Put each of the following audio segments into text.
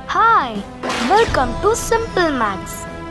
Hi, welcome to Simple Maths.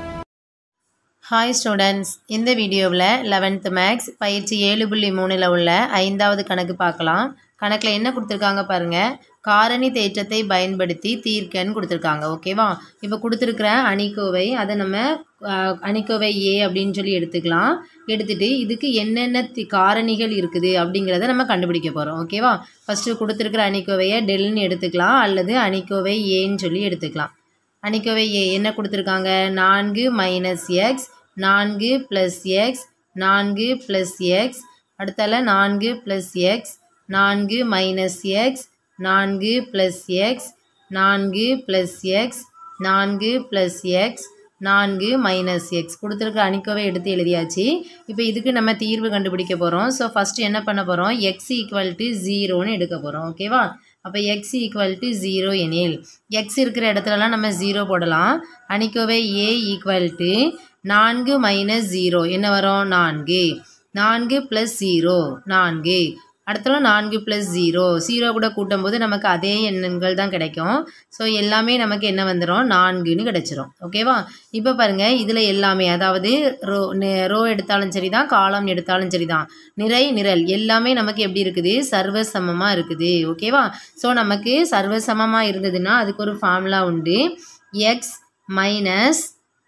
Hi students இந்த வீடியோவில் eleventh maths பயிற்சி ஏழு புள்ளி மூணில் உள்ள ஐந்தாவது கணக்கு பார்க்கலாம் கணக்கில் என்ன கொடுத்துருக்காங்க பாருங்கள் காரணி தேற்றத்தை பயன்படுத்தி தீர்க்கன்னு கொடுத்துருக்காங்க ஓகேவா இப்போ கொடுத்துருக்குற அணிக்கோவை அதை நம்ம அஹ், அணிக்கோவை ஏ அப்படின்னு சொல்லி எடுத்துக்கலாம் எடுத்துட்டு இதுக்கு என்னென்ன தி- காரணிகள் இருக்குது அப்படிங்கிறத நம்ம கண்டுபிடிக்க போகிறோம் ஓகேவா ஃபஸ்ட்டு கொடுத்துருக்குற அணிக்கோவையை டெல்னு எடுத்துக்கலாம் அல்லது அணிக்கோவை ஏன்னு சொல்லி எடுத்துக்கலாம் அணிக்கோவை ஏ என்ன கொடுத்துருக்காங்க நான்கு மைனஸ் எக்ஸ் நான்கு ப்ளஸ் எக்ஸ் நான்கு ப்ளஸ் எக்ஸ் அடுத்தால நான்கு ப்ளஸ் எக்ஸ் நான்கு மைனஸ் எக்ஸ் நான்கு ப்ளஸ் எக்ஸ் நான்கு ப்ளஸ் எக்ஸ் நான்கு ப்ளஸ் எக்ஸ் நான்கு மைனஸ் எக்ஸ் கொடுத்துருக்க அணிக்கோவை எடுத்து எழுதியாச்சு இப்போ இதுக்கு நம்ம தீர்வு கண்டுபிடிக்க போகிறோம் ஸோ ஃபஸ்ட்டு என்ன பண்ண போகிறோம் எக்ஸ் ஈக்குவல் டு ஜீரோன்னு எடுக்க போகிறோம் ஓகேவா அப்போ எக்ஸ் ஈக்குவல் டு ஜீரோ எனில் எக்ஸ் இருக்கிற இடத்துலலாம் நம்ம ஜீரோ போடலாம் அணிக்கோவை ஏ ஈக்குவல் டு நான்கு மைனஸ் ஜீரோ என்ன வரும் நான்கு நான்கு ப்ளஸ் ஜீரோ நான்கு அடுத்தல நான்கு ப்ளஸ் ஜீரோ ஜீரோ கூட கூட்டும்போது நமக்கு அதே எண்ணங்கள் தான் கிடைக்கும் ஸோ எல்லாமே நமக்கு என்ன வந்துடும் நான்குன்னு கிடைச்சிரும் ஓகேவா இப்போ பாருங்கள் இதில் எல்லாமே அதாவது ரோ ரோ எடுத்தாலும் சரி தான் காலம் எடுத்தாலும் சரி தான் நிறை நிரல் எல்லாமே நமக்கு எப்படி இருக்குது சர்வசமமாக இருக்குது ஓகேவா ஸோ நமக்கு சர்வசமமாக இருந்ததுன்னா அதுக்கு ஒரு ஃபார்முலா உண்டு எக்ஸ் மைனஸ்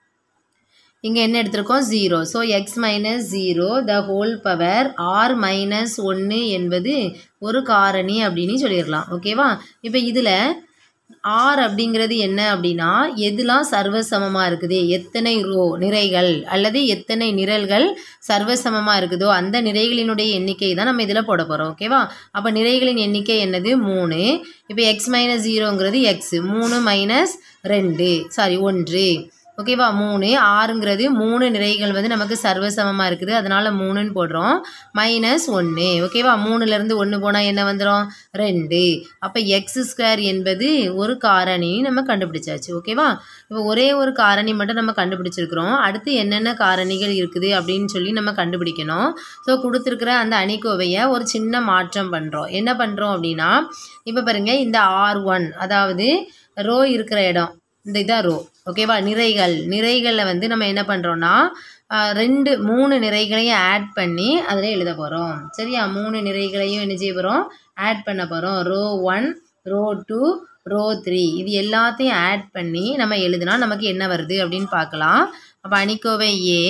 இங்கே என்ன எடுத்திருக்கோம் zero so x minus zero the whole power R minus ஒன்று என்பது ஒரு காரணி அப்படின்னு சொல்லிடலாம் ஓகேவா இப்போ இதில் ஆர் அப்படிங்கிறது என்ன அப்படின்னா எதுலாம் சர்வசமமாக இருக்குது எத்தனை ரோ நிறைகள் அல்லது எத்தனை நிரல்கள் சர்வசமமாக இருக்குதோ அந்த நிறைகளினுடைய எண்ணிக்கை தான் நம்ம இதில் போட போகிறோம் ஓகேவா அப்போ நிறைகளின் எண்ணிக்கை என்னது மூணு இப்போ எக்ஸ் மைனஸ் ஜீரோங்கிறது எக்ஸ் மூணு மைனஸ் ரெண்டு சாரி ஒன்று ஓகேவா மூணு ஆறுங்கிறது மூணு நிறைகள் வந்து நமக்கு சர்வசமமாக இருக்குது அதனால் மூணுன்னு போடுறோம் மைனஸ் ஒன்று ஓகேவா மூணுலேருந்து ஒன்று போனால் என்ன வந்துடும் ரெண்டு அப்போ எக்ஸ் ஸ்கொயர் என்பது ஒரு காரணி நம்ம கண்டுபிடிச்சாச்சு ஓகேவா இப்போ ஒரே ஒரு காரணி மட்டும் நம்ம கண்டுபிடிச்சிருக்கிறோம் அடுத்து என்னென்ன காரணிகள் இருக்குது அப்படின்னு சொல்லி நம்ம கண்டுபிடிக்கணும் ஸோ கொடுத்துருக்குற அந்த அணிக்கோவையை ஒரு சின்ன மாற்றம் பண்ணுறோம் என்ன பண்ணுறோம் அப்படின்னா இப்போ பாருங்கள் இந்த ஆர் ஒன் அதாவது ரோ இருக்கிற இடம் இந்த இதான் ரோ ஓகேவா நிறைகள் நிறைகளில் வந்து நம்ம என்ன பண்ணுறோன்னா ரெண்டு மூணு நிறைகளையும் ஆட் பண்ணி அதில் எழுத போகிறோம் சரியா மூணு நிறைகளையும் என்ன செய்ய போகிறோம் ஆட் பண்ண போகிறோம் row one row two row three இது எல்லாத்தையும் ஆட் பண்ணி நம்ம எழுதுனா நமக்கு என்ன வருது அப்படின்னு பார்க்கலாம் அப்போ அணிக்கோவை ஏ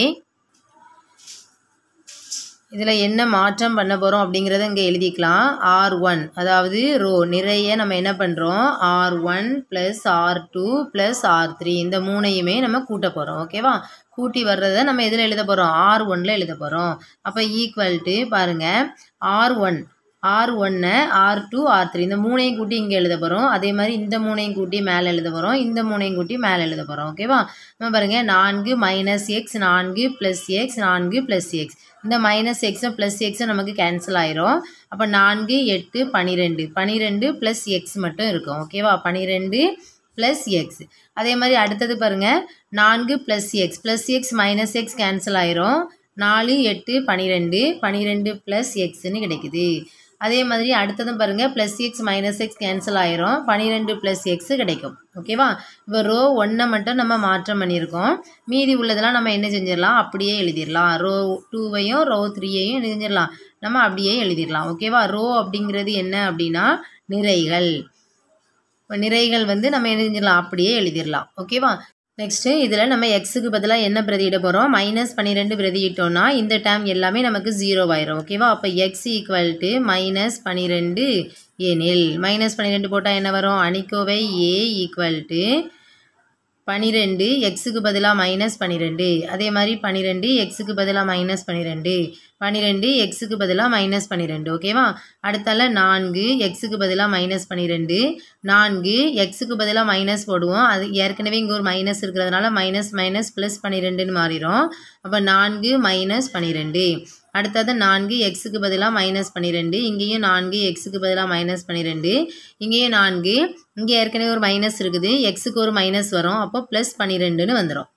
இதில் என்ன மாற்றம் பண்ண போகிறோம் அப்படிங்கிறத இங்கே எழுதிக்கலாம் ஆர் ஒன் அதாவது ரோ நிறைய நம்ம என்ன பண்ணுறோம் R one plus R two plus R three இந்த மூணையுமே நம்ம கூட்ட போகிறோம் ஓகேவா கூட்டி வர்றதை நம்ம எதில் எழுத போகிறோம் ஆர் ஒன்னில் எழுத போகிறோம் அப்போ ஈக்குவல் டு பாருங்கள் ஆர் ஒன் ஆர் ஒன்று ஆர் டூ ஆர் த்ரீ இந்த மூணையும் கூட்டி இங்கே எழுத போகிறோம் அதே மாதிரி இந்த மூணையும் கூட்டி மேலே எழுத போகிறோம் இந்த மூணையும் கூட்டி மேலே எழுத போகிறோம் ஓகேவா நம்ம பாருங்கள் நான்கு மைனஸ் எக்ஸ் நான்கு ப்ளஸ் எக்ஸ் நான்கு ப்ளஸ் எக்ஸ் இந்த மைனஸ் எக்ஸும் ப்ளஸ் எக்ஸும் நமக்கு கேன்சல் ஆயிரும் அப்போ நான்கு எட்டு பன்னிரெண்டு பன்னிரெண்டு ப்ளஸ் எக்ஸ் மட்டும் இருக்கும் ஓகேவா பன்னிரெண்டு ப்ளஸ் எக்ஸ் அதே மாதிரி அடுத்தது பாருங்கள் நான்கு plus x plus x minus x cancel ஆயிரும் நாலு எட்டு பன்னிரெண்டு பன்னிரெண்டு ப்ளஸ் எக்ஸ்ன்னு கிடைக்குது அதே மாதிரி அடுத்ததும் பாருங்கள் plus x minus x cancel ஆயிரும் பன்னிரெண்டு ப்ளஸ் எக்ஸ் கிடைக்கும் ஓகேவா இப்போ ரோ ஒன்றை மட்டும் நம்ம மாற்றம் பண்ணியிருக்கோம் மீதி உள்ளதெல்லாம் நம்ம என்ன செஞ்சிடலாம் அப்படியே எழுதிடலாம் ரோ டூவையும் ரோ த்ரீயையும் என்ன செஞ்சிடலாம் நம்ம அப்படியே எழுதிடலாம் ஓகேவா ரோ அப்படிங்கிறது என்ன அப்படின்னா நிறைகள் இப்போ நிறைகள் வந்து நம்ம என்ன செஞ்சிடலாம் அப்படியே எழுதிடலாம் ஓகேவா நெக்ஸ்ட்டு இதில் நம்ம எக்ஸுக்கு பதிலாக என்ன பிரதியிட போகிறோம் மைனஸ் பன்னிரெண்டு பிரதியிட்டோம்னா இந்த டேம் எல்லாமே நமக்கு ஜீரோ ஆயிரும் ஓகேவா அப்போ எக்ஸ் ஈக்குவல் டு மைனஸ் பன்னிரெண்டு எனில் மைனஸ் பன்னிரெண்டு போட்டால் என்ன வரும் அணிக்கோவை ஏ ஈக்குவல் டு பன்னிரெண்டு எக்ஸுக்கு பதிலாக மைனஸ் பன்னிரெண்டு அதே மாதிரி பன்னிரெண்டு எக்ஸுக்கு பதிலாக மைனஸ் பன்னிரெண்டு பன்னிரெண்டு எக்ஸுக்கு பதிலாக மைனஸ் பன்னிரெண்டு ஓகேவா அடுத்தால நான்கு எக்ஸுக்கு பதிலாக மைனஸ் பன்னிரெண்டு நான்கு எக்ஸுக்கு பதிலாக மைனஸ் போடுவோம் அது ஏற்கனவே இங்கே ஒரு மைனஸ் இருக்கிறதுனால மைனஸ் மைனஸ் ப்ளஸ் பன்னிரெண்டுன்னு மாறிடும் அப்போ நான்கு மைனஸ் பன்னிரெண்டு அடுத்தது நான்கு எக்ஸுக்கு பதிலாக மைனஸ் பன்னிரெண்டு இங்கேயும் நான்கு எக்ஸுக்கு பதிலாக மைனஸ் பன்னிரெண்டு இங்கேயும் நான்கு இங்கே ஏற்கனவே ஒரு மைனஸ் இருக்குது எக்ஸுக்கு ஒரு மைனஸ் வரும் அப்போ ப்ளஸ் பன்னிரெண்டுன்னு வந்துடும்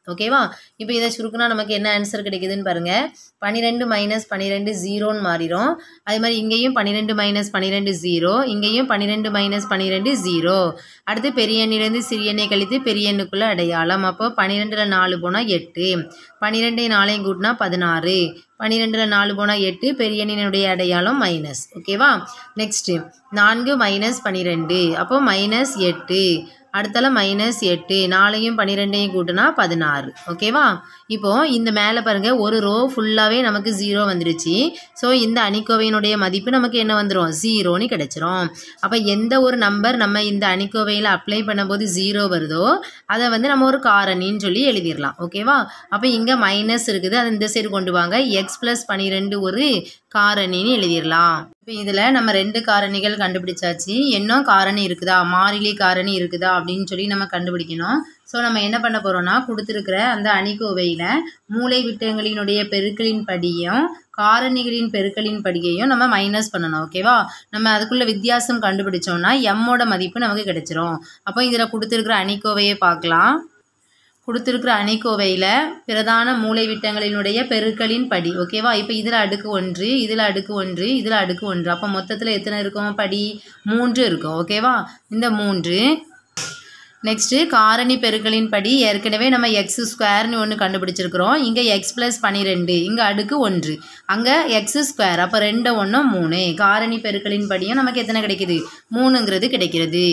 ஓகேவா இப்போ இதை சுருக்குனா நமக்கு என்ன ஆன்சர் கிடைக்குதுன்னு பாருங்கள் பன்னிரெண்டு மைனஸ் பன்னிரெண்டு ஜீரோன்னு மாறிடும் அதே மாதிரி இங்கேயும் பன்னிரெண்டு மைனஸ் பன்னிரெண்டு ஜீரோ இங்கேயும் பன்னிரெண்டு மைனஸ் பன்னிரெண்டு ஜீரோ அடுத்து பெரிய எண்ணிலேருந்து சிறிய எண்ணை கழித்து பெரிய எண்ணுக்குள்ளே அடையாளம் அப்போ பன்னிரெண்டில் நாலு போனால் எட்டு பன்னிரெண்டு நாளையும் கூட்டினா பதினாறு பன்னிரெண்டில் நாலு போனால் எட்டு பெரிய எண்ணினுடைய அடையாளம் மைனஸ் ஓகேவா நெக்ஸ்ட்டு நான்கு மைனஸ் பன்னிரெண்டு அப்போ மைனஸ் எட்டு அடுத்தால மைனஸ் எட்டு நாலையும் பன்னிரெண்டையும் கூட்டினா பதினாறு ஓகேவா இப்போ இந்த மேலே பாருங்கள் ஒரு ரோ ஃபுல்லாகவே நமக்கு ஜீரோ வந்துடுச்சு ஸோ இந்த அணிக்கோவையினுடைய மதிப்பு நமக்கு என்ன வந்துடும் ஜீரோன்னு கிடைச்சிரும் அப்போ எந்த ஒரு நம்பர் நம்ம இந்த அணிக்கோவையில் அப்ளை பண்ணும்போது ஜீரோ வருதோ அதை வந்து நம்ம ஒரு காரணின்னு சொல்லி எழுதிடலாம் ஓகேவா அப்போ இங்கே மைனஸ் இருக்குது அதை இந்த சைடு கொண்டு வாங்க எக்ஸ் ப்ளஸ் பன்னிரெண்டு ஒரு காரணின்னு எழுதிடலாம் இப்போ இதில் நம்ம ரெண்டு காரணிகள் கண்டுபிடிச்சாச்சு இன்னும் காரணி இருக்குதா மாறிலி காரணி இருக்குதா அப்படின்னு சொல்லி நம்ம கண்டுபிடிக்கணும் ஸோ நம்ம என்ன பண்ண போகிறோம்னா கொடுத்துருக்கிற அந்த அணிக்கோவையில் மூளை விட்டங்களினுடைய பெருக்களின் படியும் காரணிகளின் பெருக்களின் படியையும் நம்ம மைனஸ் பண்ணணும் ஓகேவா நம்ம அதுக்குள்ள வித்தியாசம் கண்டுபிடிச்சோம்னா எம்மோட மதிப்பு நமக்கு கிடைச்சிரும் அப்போ இதில் கொடுத்துருக்கிற அணிக்கோவையை பார்க்கலாம் கொடுத்துருக்குற அணிக்கோவையில் பிரதான மூளைவிட்டங்களினுடைய பெருக்களின் படி ஓகேவா இப்போ இதில் அடுக்கு ஒன்று இதில் அடுக்கு ஒன்று இதில் அடுக்கு ஒன்று அப்போ மொத்தத்தில் எத்தனை இருக்கும் படி மூன்று இருக்கும் ஓகேவா இந்த மூன்று நெக்ஸ்ட்டு காரணி பெருக்களின் படி ஏற்கனவே நம்ம எக்ஸ் ஸ்கொயர்னு ஒன்று கண்டுபிடிச்சிருக்கிறோம் இங்கே எக்ஸ் ப்ளஸ் பன்னிரெண்டு இங்கே அடுக்கு ஒன்று அங்கே எக்ஸ் ஸ்கொயர் அப்போ ரெண்டு ஒன்று மூணு காரணி பெருக்களின் படியும் நமக்கு எத்தனை கிடைக்குது மூணுங்கிறது கிடைக்கிறது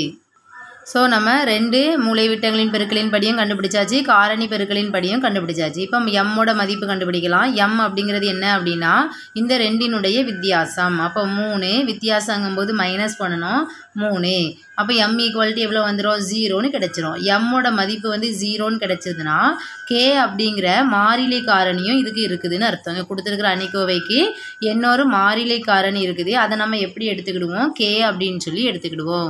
ஸோ நம்ம ரெண்டு மூளைவிட்டங்களின் பெருக்களின் படியும் கண்டுபிடிச்சாச்சு காரணி பெருக்களின் படியும் கண்டுபிடிச்சாச்சு இப்போ எம்மோட மதிப்பு கண்டுபிடிக்கலாம் எம் அப்படிங்கிறது என்ன அப்படின்னா இந்த ரெண்டினுடைய வித்தியாசம் அப்போ மூணு வித்தியாசங்கும்போது மைனஸ் பண்ணணும் மூணு அப்போ எம் ஈக்குவாலிட்டி எவ்வளோ வந்துடும் ஜீரோன்னு கிடைச்சிரும் எம்மோட மதிப்பு வந்து ஜீரோன்னு கிடைச்சதுன்னா கே அப்படிங்கிற மாறிலி காரணியும் இதுக்கு இருக்குதுன்னு அர்த்தம் இங்க கொடுத்துருக்குற அணிக்கோவைக்கு இன்னொரு மாறிலி காரணி இருக்குது அதை நம்ம எப்படி எடுத்துக்கிடுவோம் கே அப்படின்னு சொல்லி எடுத்துக்கிடுவோம்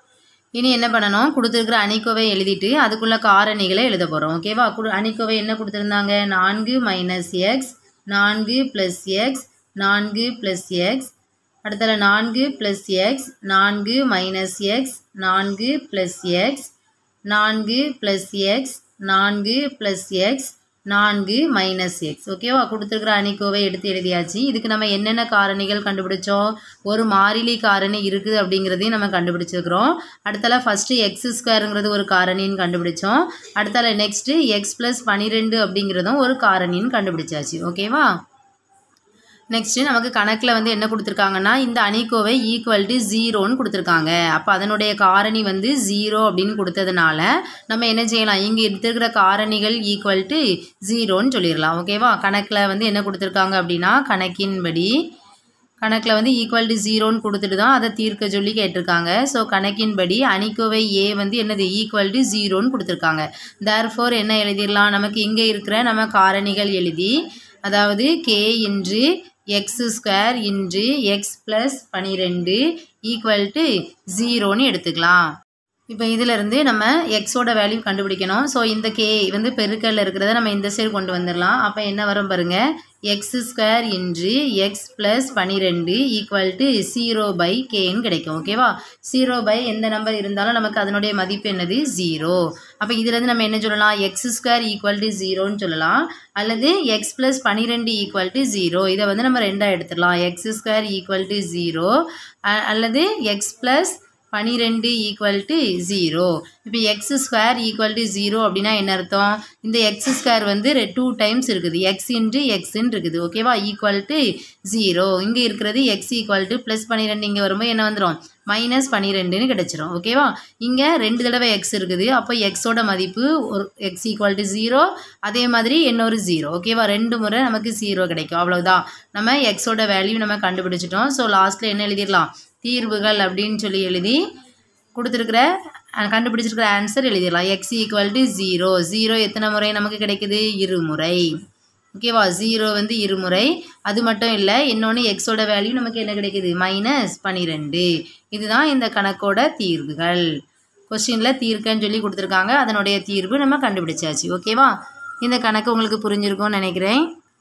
இனி என்ன பண்ணணும் கொடுத்துருக்குற அணிக்கோவை எழுதிட்டு அதுக்குள்ள காரணிகளை எழுத போகிறோம் ஓகேவா குடு அணிக்கோவை என்ன கொடுத்துருந்தாங்க நான்கு மைனஸ் எக்ஸ் நான்கு ப்ளஸ் எக்ஸ் நான்கு ப்ளஸ் எக்ஸ் அடுத்தல நான்கு ப்ளஸ் எக்ஸ் நான்கு மைனஸ் எக்ஸ் நான்கு ப்ளஸ் எக்ஸ் நான்கு ப்ளஸ் எக்ஸ் நான்கு ப்ளஸ் எக்ஸ் நான்கு மைனஸ் எக்ஸ் ஓகேவா கொடுத்துருக்குற அணிக்கோவை எடுத்து எழுதியாச்சு இதுக்கு நம்ம என்னென்ன காரணிகள் கண்டுபிடிச்சோம் ஒரு மாறிலி காரணி இருக்குது அப்படிங்கிறதையும் நம்ம கண்டுபிடிச்சிருக்கிறோம் அடுத்தால ஃபஸ்ட்டு எக்ஸ் ஸ்கொயருங்கிறது ஒரு காரணின்னு கண்டுபிடிச்சோம் அடுத்தால நெக்ஸ்ட்டு எக்ஸ் ப்ளஸ் பன்னிரெண்டு அப்படிங்கிறதும் ஒரு காரணின்னு கண்டுபிடிச்சாச்சு ஓகேவா நெக்ஸ்ட்டு நமக்கு கணக்கில் வந்து என்ன கொடுத்துருக்காங்கன்னா இந்த அணிக்கோவை ஈக்குவல் டு ஜீரோன்னு கொடுத்துருக்காங்க அப்போ அதனுடைய காரணி வந்து ஜீரோ அப்படின்னு கொடுத்ததுனால நம்ம என்ன செய்யலாம் இங்கே எடுத்துருக்கிற காரணிகள் ஈக்குவல் டு ஜீரோன்னு சொல்லிடலாம் ஓகேவா கணக்கில் வந்து என்ன கொடுத்துருக்காங்க அப்படின்னா கணக்கின்படி கணக்கில் வந்து ஈக்குவல் டு ஜீரோன்னு கொடுத்துட்டு தான் அதை தீர்க்க சொல்லி கேட்டிருக்காங்க ஸோ கணக்கின்படி அணிக்கோவை ஏ வந்து என்னது ஈக்குவல் டு ஜீரோன்னு கொடுத்துருக்காங்க தேர் ஃபோர் என்ன எழுதிடலாம் நமக்கு இங்கே இருக்கிற நம்ம காரணிகள் எழுதி அதாவது கே இன்று எக்ஸ் ஸ்கொயர் இன்று எக்ஸ் ப்ளஸ் பன்னிரெண்டு ஈக்குவல் டு ஜீரோன்னு எடுத்துக்கலாம் இப்போ இதிலிருந்து நம்ம எக்ஸோட வேல்யூ கண்டுபிடிக்கணும் ஸோ இந்த கே வந்து பெருக்கல்ல இருக்கிறத நம்ம இந்த சைடு கொண்டு வந்துடலாம் அப்போ என்ன வரும் பாருங்கள் எக்ஸ் ஸ்கொயர் இன்று எக்ஸ் ப்ளஸ் பன்னிரெண்டு ஈக்குவல் டு ஜீரோ பை கேன்னு கிடைக்கும் ஓகேவா ஜீரோ பை எந்த நம்பர் இருந்தாலும் நமக்கு அதனுடைய மதிப்பு என்னது ஜீரோ அப்போ இதுலேருந்து நம்ம என்ன சொல்லலாம் எக்ஸ் ஸ்கொயர் ஈக்குவல் டு ஜீரோன்னு சொல்லலாம் அல்லது எக்ஸ் ப்ளஸ் பன்னிரெண்டு ஈக்குவல் டு ஜீரோ இதை வந்து நம்ம ரெண்டாக எடுத்துடலாம் x square equal to zero அல்லது எக்ஸ் ப்ளஸ் பன்னிரெண்டு ஈக்குவல் டு ஜீரோ இப்போ x square equal to zero அப்படின்னா என்ன அர்த்தம் இந்த எக்ஸ் ஸ்கொயர் வந்து டூ டைம்ஸ் இருக்குது எக்ஸ் இன்ட்டு எக்ஸ்ன்னு இருக்குது ஓகேவா ஈக்குவல் டு ஜீரோ இங்கே இருக்கிறது எக்ஸ் ஈக்குவல் டு ப்ளஸ் பன்னிரெண்டு இங்கே வரும்போது என்ன வந்துடும் மைனஸ் பன்னிரெண்டுன்னு கிடச்சிரும் ஓகேவா இங்கே ரெண்டு தடவை எக்ஸ் இருக்குது அப்போ எக்ஸோட மதிப்பு ஒரு எக்ஸ் ஈக்குவல் டு ஜீரோ அதே மாதிரி இன்னொரு ஜீரோ ஓகேவா ரெண்டு முறை நமக்கு ஜீரோ கிடைக்கும் அவ்வளவுதான் நம்ம எக்ஸோட வேல்யூ நம்ம கண்டுபிடிச்சிட்டோம் ஸோ லாஸ்ட்டில் என்ன எழுதிடலாம் தீர்வுகள் அப்படின்னு சொல்லி எழுதி கொடுத்துருக்குற கண்டுபிடிச்சிருக்கிற ஆன்சர் எழுதிடலாம் x equal to zero zero எத்தனை முறை நமக்கு கிடைக்குது இருமுறை ஓகேவா ஜீரோ வந்து இருமுறை அது மட்டும் இல்லை இன்னொன்று எக்ஸோட வேல்யூ நமக்கு என்ன கிடைக்குது மைனஸ் பன்னிரெண்டு இதுதான் இந்த கணக்கோட தீர்வுகள் கொஸ்டினில் தீர்க்கன்னு சொல்லி கொடுத்துருக்காங்க அதனுடைய தீர்வு நம்ம கண்டுபிடிச்சாச்சு ஓகேவா இந்த கணக்கு உங்களுக்கு புரிஞ்சிருக்கும்னு நினைக்கிறேன்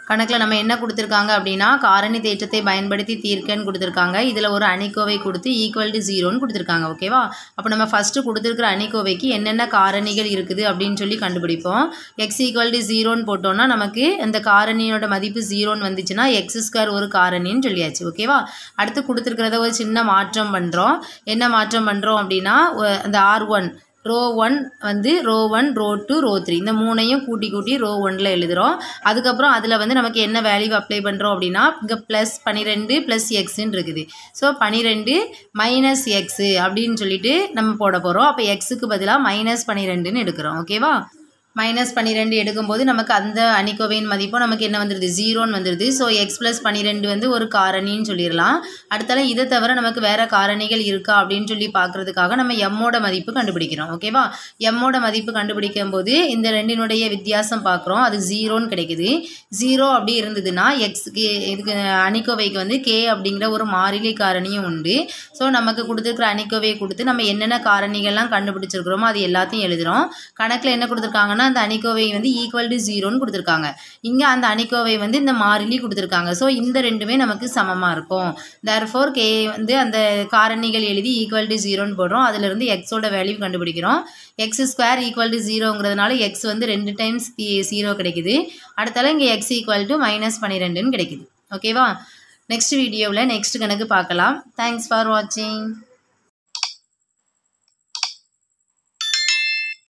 கணக்கில் நம்ம என்ன கொடுத்துருக்காங்க அப்படின்னா காரணி தேற்றத்தை பயன்படுத்தி தீர்க்கன்னு கொடுத்துருக்காங்க இதில் ஒரு அணிக்கோவை கொடுத்து ஈக்குவல் டு ஜீரோன்னு கொடுத்துருக்காங்க ஓகேவா அப்போ நம்ம ஃபஸ்ட்டு கொடுத்துருக்குற அணிக்கோவைக்கு என்னென்ன காரணிகள் இருக்குது அப்படின்னு சொல்லி கண்டுபிடிப்போம் எக்ஸ் ஈக்குவல் டு ஜீரோன்னு போட்டோம்னா நமக்கு இந்த காரணியோட மதிப்பு ஜீரோன்னு வந்துச்சுன்னா எக்ஸ் ஸ்கொயர் ஒரு காரணின்னு சொல்லியாச்சு ஓகேவா அடுத்து கொடுத்துருக்கிறத ஒரு சின்ன மாற்றம் பண்ணுறோம் என்ன மாற்றம் பண்ணுறோம் அப்படின்னா ஒ- அந்த ஆர் ஒன் ரோ ஒன் வந்து row one row two row three இந்த மூணையும் கூட்டி கூட்டி ரோ ஒனில் எழுதுகிறோம் அதுக்கப்புறம் அதில் வந்து நமக்கு என்ன வேல்யூ அப்ளை பண்ணுறோம் அப்படின்னா இங்கே ப்ளஸ் பன்னிரெண்டு ப்ளஸ் எக்ஸுன்னு இருக்குது ஸோ பன்னிரெண்டு மைனஸ் எக்ஸு அப்படின்னு சொல்லிட்டு நம்ம போட போகிறோம் அப்போ எக்ஸுக்கு பதிலாக மைனஸ் பன்னிரெண்டுன்னு எடுக்கிறோம் ஓகேவா மைனஸ் பன்னிரெண்டு எடுக்கும்போது நமக்கு அந்த அணிக்கோவையின் மதிப்பும் நமக்கு என்ன வந்துடுது ஜீரோன்னு வந்துடுது ஸோ எக்ஸ் ப்ளஸ் பன்னிரெண்டு வந்து ஒரு காரணின்னு சொல்லிடலாம் அடுத்தால இதை தவிர நமக்கு வேறு காரணிகள் இருக்கா அப்படின்னு சொல்லி பார்க்குறதுக்காக நம்ம எம்மோட மதிப்பு கண்டுபிடிக்கிறோம் ஓகேவா எம்மோட மதிப்பு கண்டுபிடிக்கும் போது இந்த ரெண்டினுடைய வித்தியாசம் பார்க்குறோம் அது ஜீரோன்னு கிடைக்குது ஜீரோ அப்படி இருந்ததுன்னா எக்ஸுக்கு இதுக்கு அணிக்கோவைக்கு வந்து கே அப்படிங்கிற ஒரு மாறிலி காரணியும் உண்டு ஸோ நமக்கு கொடுத்துருக்குற அணிக்கோவையை கொடுத்து நம்ம என்னென்ன காரணிகள்லாம் கண்டுபிடிச்சிருக்கிறோமோ அது எல்லாத்தையும் எழுதுகிறோம் கணக்கில் என்ன கொடுத்துருக்காங்கன்னா அந்த அணிக்கோவை வந்து ஈக்குவல் டு ஜீரோன்னு கொடுத்துருக்காங்க இங்கே அந்த அணிக்கோவை வந்து இந்த மாறிலி கொடுத்துருக்காங்க ஸோ இந்த ரெண்டுமே நமக்கு சமமாக இருக்கும் தேர்ஃபோர் கே வந்து அந்த காரணிகள் எழுதி ஈக்குவல் டு ஜீரோன்னு போடுறோம் அதிலிருந்து எக்ஸோட வேல்யூ கண்டுபிடிக்கிறோம் எக்ஸ் ஸ்கொயர் ஈக்குவல் டு ஜீரோங்கிறதுனால எக்ஸ் வந்து ரெண்டு டைம்ஸ் ஜீரோ கிடைக்குது அடுத்தால இங்கே எக்ஸ் ஈக்குவல் டு மைனஸ் பன்னிரெண்டுன்னு கிடைக்குது ஓகேவா நெக்ஸ்ட் வீடியோவில் நெக்ஸ்ட் கணக்கு பார்க்கலாம் தேங்க்ஸ் ஃபார் வாட்சிங்